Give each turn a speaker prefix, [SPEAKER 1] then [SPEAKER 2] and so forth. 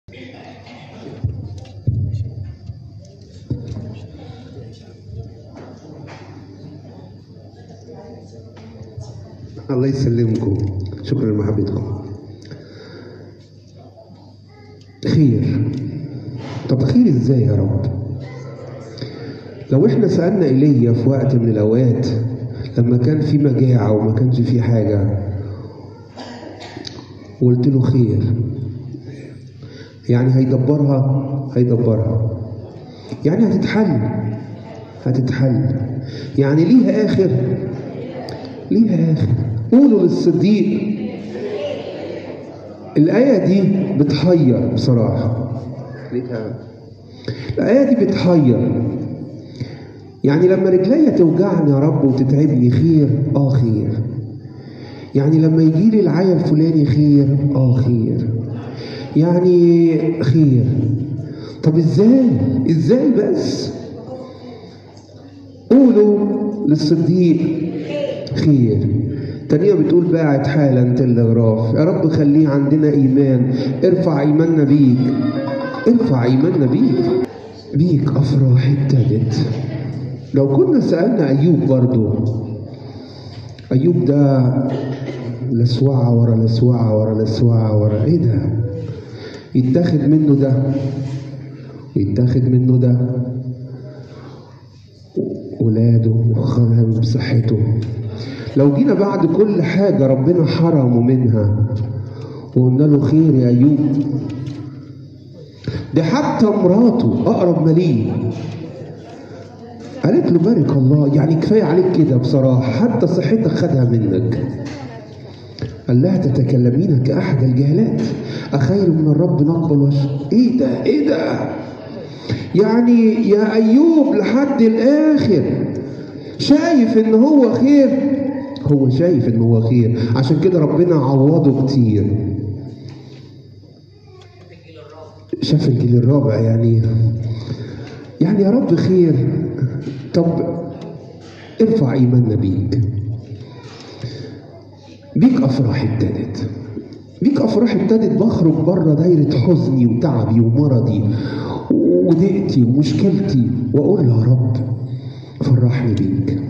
[SPEAKER 1] الله يسلمكم شكرا لمحبتكم خير طب خير ازاي يا رب لو احنا سألنا ايليا في وقت من الاوقات لما كان في مجاعة وما كانش في حاجة وقلت له خير يعني هيدبرها هيدبرها يعني هتتحل هتتحل يعني ليها اخر ليها اخر قولوا للصديق الآية دي بتحير بصراحة الآية دي بتحير يعني لما رجليا توجعني يا رب وتتعبني خير اه خير يعني لما يجي لي العيا الفلاني خير اه خير يعني خير طب ازاي ازاي بس قولوا للصديق خير تانية بتقول باعت حالا تلغراف يا رب خليه عندنا ايمان ارفع ايماننا بيك ارفع ايماننا بيك بيك افراح ابتدت لو كنا سألنا ايوب برضو ايوب ده لسوعة ورا لسوعة ورا لسوعة ورا ايه ده يتاخد منه ده ويتاخد منه ده ولاده وخدها بصحته لو جينا بعد كل حاجة ربنا حرمه منها وقلنا له خير يا أيوب ده حتى مراته أقرب ما ليه قالت له بارك الله يعني كفاية عليك كده بصراحة حتى صحتك خدها منك قال لها تتكلمين كأحد الجهلات أخير من الرب نقبل وجه إيه ده إيه ده يعني يا أيوب لحد الآخر شايف إن هو خير هو شايف إن هو خير عشان كده ربنا عوضه كتير شاف الجيل الرابع يعني يعني يا رب خير طب ارفع ايماننا بيك بيك افراح ابتدت بيك افراح ابتدت بخرج بره دايره حزني وتعبي ومرضي وضيقتي ومشكلتي واقول له يا رب فرحني بيك